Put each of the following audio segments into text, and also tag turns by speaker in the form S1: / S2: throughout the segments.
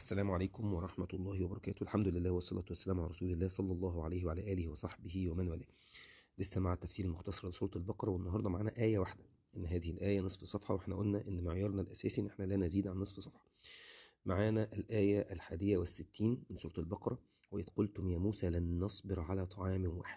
S1: السلام عليكم ورحمة الله وبركاته الحمد لله والصلاة والسلام على رسول الله صلى الله عليه وعلى آله وصحبه ومن والاه لسه مع التفسير المختصر لسورة البقرة والنهاردة معانا آية واحدة إن هذه الآية نصف صفحة وإحنا قلنا إن معيارنا الأساسي إن إحنا لا نزيد عن نصف صفحة معانا الآية الحادية والستين من سورة البقرة وإذ قلتم يا موسى لن نصبر على طعام واحد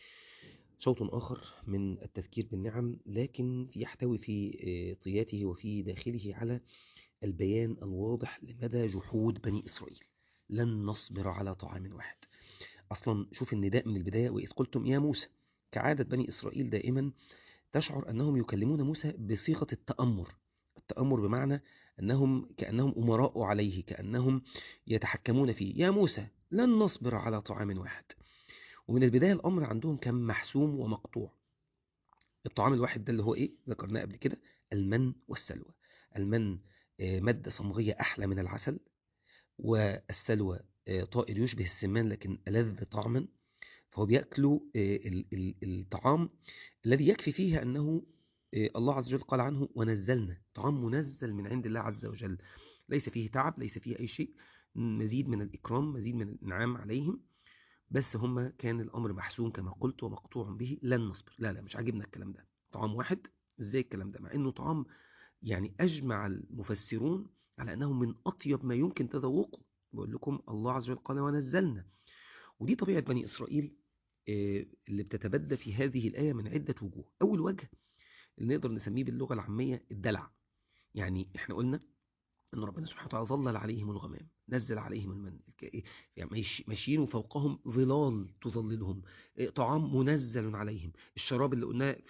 S1: صوت آخر من التذكير بالنعم لكن يحتوي في طياته وفي داخله على البيان الواضح لمدى جحود بني إسرائيل لن نصبر على طعام واحد أصلا شوف النداء من البداية وإذ قلتم يا موسى كعادة بني إسرائيل دائما تشعر أنهم يكلمون موسى بصيغة التأمر التأمر بمعنى أنهم كأنهم أمراء عليه كأنهم يتحكمون فيه يا موسى لن نصبر على طعام واحد ومن البداية الأمر عندهم كان محسوم ومقطوع الطعام الواحد ده اللي هو إيه ذكرناه قبل كده المن والسلوى المن مادة صمغية أحلى من العسل والسلوى طائر يشبه السمان لكن ألذ طعما فهو بيأكلوا الطعام الذي يكفي فيه أنه الله عز وجل قال عنه ونزلنا طعام منزل من عند الله عز وجل ليس فيه تعب ليس فيه أي شيء مزيد من الإكرام مزيد من الإنعام عليهم بس هم كان الأمر محسوم كما قلت ومقطوع به لن نصبر لا لا مش عاجبنا الكلام ده طعام واحد ازاي الكلام ده مع انه طعام يعني أجمع المفسرون على أنه من أطيب ما يمكن تذوقه بقول لكم الله عز وجل قال ونزلنا ودي طبيعة بني إسرائيل اللي بتتبدى في هذه الآية من عدة وجوه أول وجه اللي نقدر نسميه باللغة العامية الدلع يعني إحنا قلنا أن ربنا سبحانه وتعالى ظلل عليهم الغمام نزل عليهم المن يعني ماشيين وفوقهم ظلال تظللهم طعام منزل عليهم الشراب اللي قلناه في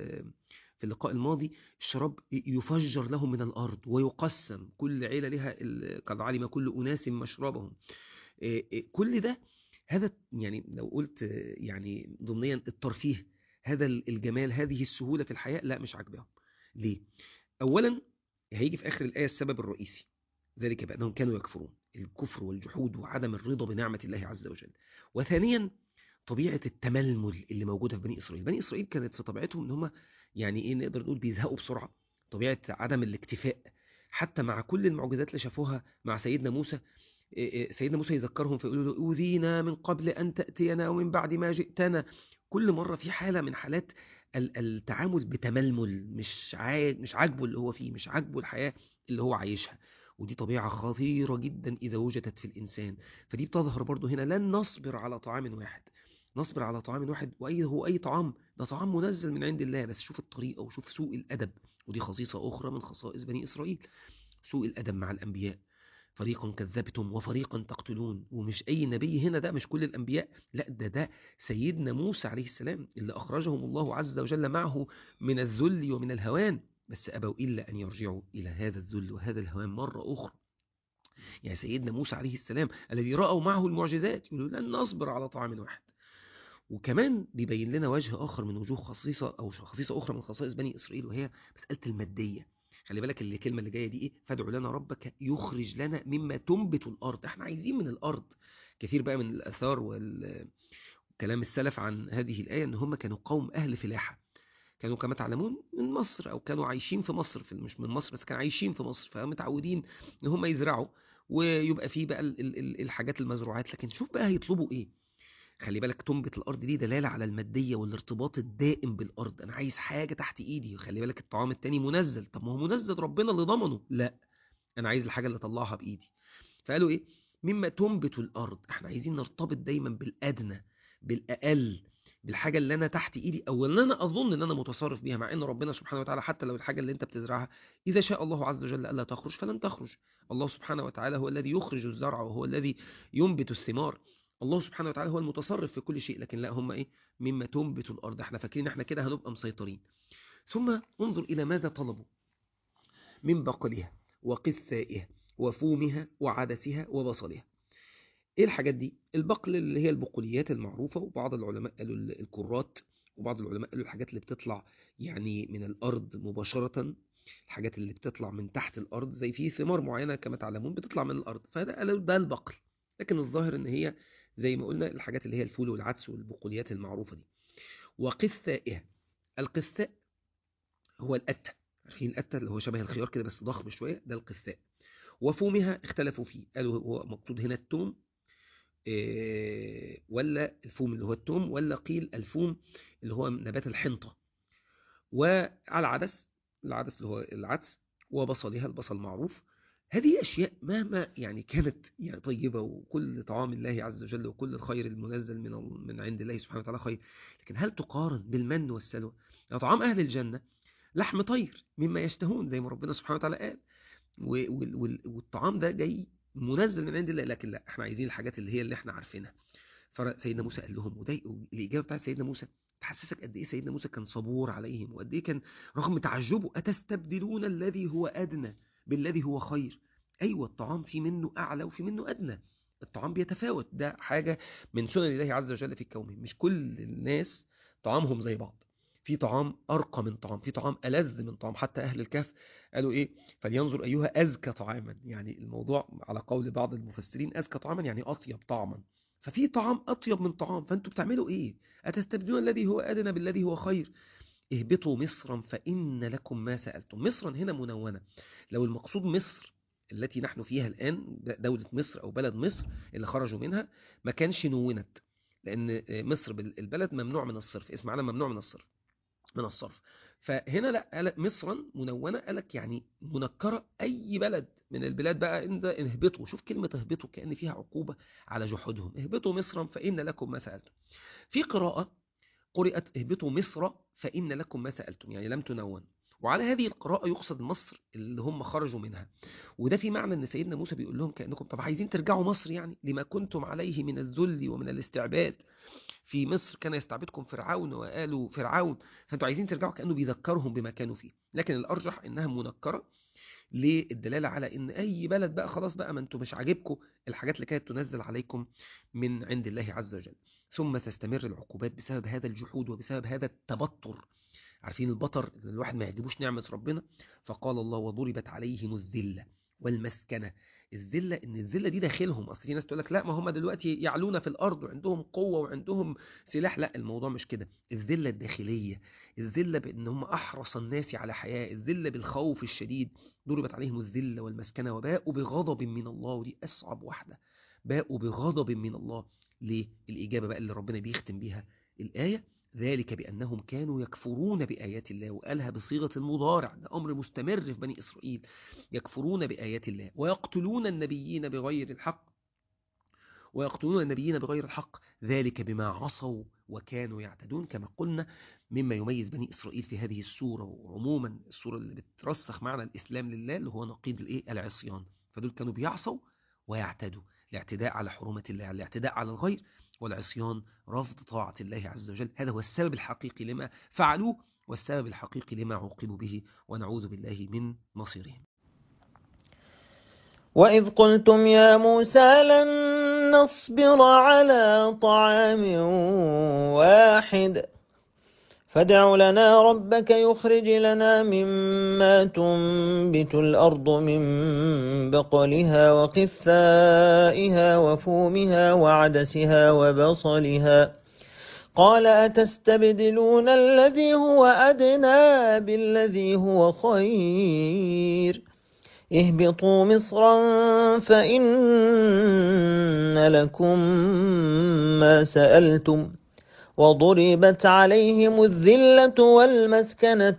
S1: في اللقاء الماضي الشراب يفجر لهم من الأرض ويقسم كل عيلة لها قد علم كل أناس مشربهم كل ده هذا يعني لو قلت يعني ضمنيا الترفيه هذا الجمال هذه السهولة في الحياة لا مش عاجبهم ليه؟ أولا هيجي في آخر الآية السبب الرئيسي ذلك بأنهم كانوا يكفرون الكفر والجحود وعدم الرضا بنعمة الله عز وجل وثانيا طبيعة التململ اللي موجودة في بني إسرائيل بني إسرائيل كانت في طبيعتهم إن هم يعني إيه نقدر نقول بيزهقوا بسرعة طبيعة عدم الاكتفاء حتى مع كل المعجزات اللي شافوها مع سيدنا موسى سيدنا موسى يذكرهم فيقولوا له أوذينا من قبل أن تأتينا ومن بعد ما جئتنا كل مرة في حالة من حالات التعامل بتململ مش مش عاجبه اللي هو فيه مش عاجبه الحياة اللي هو عايشها ودي طبيعة خطيرة جدا إذا وجدت في الإنسان فدي بتظهر برضو هنا لن نصبر على طعام واحد نصبر على طعام واحد وأي هو أي طعام ده طعام منزل من عند الله بس شوف الطريقة وشوف سوء الأدب ودي خصيصة أخرى من خصائص بني إسرائيل سوء الأدب مع الأنبياء فريقا كذبتم وفريقا تقتلون ومش أي نبي هنا ده مش كل الأنبياء لا ده ده سيدنا موسى عليه السلام اللي أخرجهم الله عز وجل معه من الذل ومن الهوان بس أبوا إلا أن يرجعوا إلى هذا الذل وهذا الهوان مرة أخرى يعني سيدنا موسى عليه السلام الذي رأوا معه المعجزات يقولوا لن نصبر على طعام واحد وكمان بيبين لنا وجه آخر من وجوه خصيصة أو خصيصة أخرى من خصائص بني إسرائيل وهي مسألة المادية خلي بالك اللي الكلمة اللي جاية دي إيه فادعوا لنا ربك يخرج لنا مما تنبت الأرض احنا عايزين من الأرض كثير بقى من الأثار وكلام السلف عن هذه الآية أن هم كانوا قوم أهل فلاحة كانوا كما تعلمون من مصر أو كانوا عايشين في مصر في مش من مصر بس كانوا عايشين في مصر فمتعودين أن هم يزرعوا ويبقى فيه بقى الحاجات المزروعات لكن شوف بقى هيطلبوا إيه خلي بالك تنبت الارض دي دلاله على الماديه والارتباط الدائم بالارض انا عايز حاجه تحت ايدي خلي بالك الطعام التاني منزل طب ما هو منزل ربنا اللي ضمنه لا انا عايز الحاجه اللي اطلعها بايدي فقالوا ايه مما تنبت الارض احنا عايزين نرتبط دايما بالادنى بالاقل بالحاجه اللي انا تحت ايدي او اللي انا اظن ان انا متصرف بيها مع ان ربنا سبحانه وتعالى حتى لو الحاجه اللي انت بتزرعها اذا شاء الله عز وجل الا تخرج فلن تخرج الله سبحانه وتعالى هو الذي يخرج الزرع وهو الذي ينبت الثمار الله سبحانه وتعالى هو المتصرف في كل شيء لكن لا هم ايه مما تنبت الارض احنا فاكرين احنا كده هنبقى مسيطرين ثم انظر الى ماذا طلبوا من بقلها وقثائها وفومها وعدسها وبصلها ايه الحاجات دي البقل اللي هي البقوليات المعروفة وبعض العلماء قالوا الكرات وبعض العلماء قالوا الحاجات اللي بتطلع يعني من الارض مباشرة الحاجات اللي بتطلع من تحت الارض زي في ثمار معينة كما تعلمون بتطلع من الارض فده قالوا ده البقل لكن الظاهر ان هي زي ما قلنا الحاجات اللي هي الفول والعدس والبقوليات المعروفة دي وقثائها القثاء هو الأتة عارفين الأتة اللي هو شبه الخيار كده بس ضخم شوية ده القثاء وفومها اختلفوا فيه قالوا هو مقصود هنا التوم إيه، ولا الفوم اللي هو التوم ولا قيل الفوم اللي هو نبات الحنطة وعلى العدس العدس اللي هو العدس وبصلها البصل معروف هذه أشياء مهما يعني كانت يعني طيبة وكل طعام الله عز وجل وكل الخير المنزل من من عند الله سبحانه وتعالى خير لكن هل تقارن بالمن والسلوى يعني طعام أهل الجنة لحم طير مما يشتهون زي ما ربنا سبحانه وتعالى قال والطعام ده جاي منزل من عند الله لكن لا احنا عايزين الحاجات اللي هي اللي احنا عارفينها فسيدنا موسى قال لهم وده الإجابة بتاعت سيدنا موسى تحسسك قد ايه سيدنا موسى كان صبور عليهم وقد ايه كان رغم تعجبه أتستبدلون الذي هو أدنى بالذي هو خير أيوة الطعام في منه أعلى وفي منه أدنى الطعام بيتفاوت ده حاجة من سنن الله عز وجل في الكون مش كل الناس طعامهم زي بعض في طعام أرقى من طعام في طعام ألذ من طعام حتى أهل الكهف قالوا إيه فلينظر أيها أزكى طعاما يعني الموضوع على قول بعض المفسرين أزكى طعاما يعني أطيب طعما ففي طعام أطيب من طعام فأنتوا بتعملوا إيه أتستبدلون الذي هو أدنى بالذي هو خير اهبطوا مصرا فإن لكم ما سألتم مصرا هنا منونة لو المقصود مصر التي نحن فيها الآن دولة مصر أو بلد مصر اللي خرجوا منها ما كانش نونت لأن مصر البلد ممنوع من الصرف اسم عالم ممنوع من الصرف من الصرف فهنا لا قال مصرا منونة قالك يعني منكرة أي بلد من البلاد بقى إن ده اهبطوا شوف كلمة اهبطوا كأن فيها عقوبة على جحودهم اهبطوا مصرا فإن لكم ما سألتم في قراءة قرأت اهبطوا مصر فإن لكم ما سألتم يعني لم تنون وعلى هذه القراءة يقصد مصر اللي هم خرجوا منها وده في معنى ان سيدنا موسى بيقول لهم كأنكم طب عايزين ترجعوا مصر يعني لما كنتم عليه من الذل ومن الاستعباد في مصر كان يستعبدكم فرعون وقالوا فرعون فانتوا عايزين ترجعوا كأنه بيذكرهم بما كانوا فيه لكن الأرجح انها منكرة للدلالة على ان اي بلد بقى خلاص بقى ما انتوا مش عاجبكم الحاجات اللي كانت تنزل عليكم من عند الله عز وجل ثم تستمر العقوبات بسبب هذا الجحود وبسبب هذا التبطر عارفين البطر الواحد ما يعجبوش نعمة ربنا فقال الله وضربت عليهم الذلة والمسكنة الذلة ان الذلة دي داخلهم اصل في ناس تقول لك لا ما هم دلوقتي يعلون في الارض وعندهم قوة وعندهم سلاح لا الموضوع مش كده الذلة الداخلية الذلة بان هم احرص الناس على حياة الذلة بالخوف الشديد ضربت عليهم الذلة والمسكنة وباءوا بغضب من الله ودي اصعب واحدة باءوا بغضب من الله ليه الإجابة بقى اللي ربنا بيختم بيها الآية ذلك بأنهم كانوا يكفرون بآيات الله وقالها بصيغة المضارع ده أمر مستمر في بني إسرائيل يكفرون بآيات الله ويقتلون النبيين بغير الحق ويقتلون النبيين بغير الحق ذلك بما عصوا وكانوا يعتدون كما قلنا مما يميز بني إسرائيل في هذه السورة وعموما السورة اللي بترسخ معنى الإسلام لله اللي هو نقيض الإيه العصيان فدول كانوا بيعصوا ويعتدوا الاعتداء على حرمة الله الاعتداء على الغير والعصيان رفض طاعة الله عز وجل هذا هو السبب الحقيقي لما فعلوه والسبب الحقيقي لما عوقبوا به ونعوذ بالله من مصيرهم
S2: وإذ قلتم يا موسى لن نصبر على طعام واحد فادع لنا ربك يخرج لنا مما تنبت الأرض من بقلها وقثائها وفومها وعدسها وبصلها قال أتستبدلون الذي هو أدنى بالذي هو خير اهبطوا مصرا فإن لكم ما سألتم وضربت عليهم الذلة والمسكنة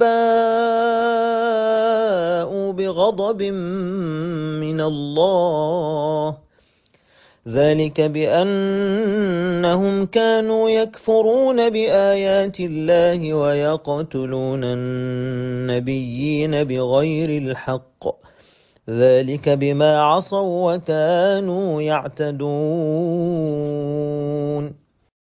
S2: وباءوا بغضب من الله ذلك بأنهم كانوا يكفرون بآيات الله ويقتلون النبيين بغير الحق ذلك بما عصوا وكانوا يعتدون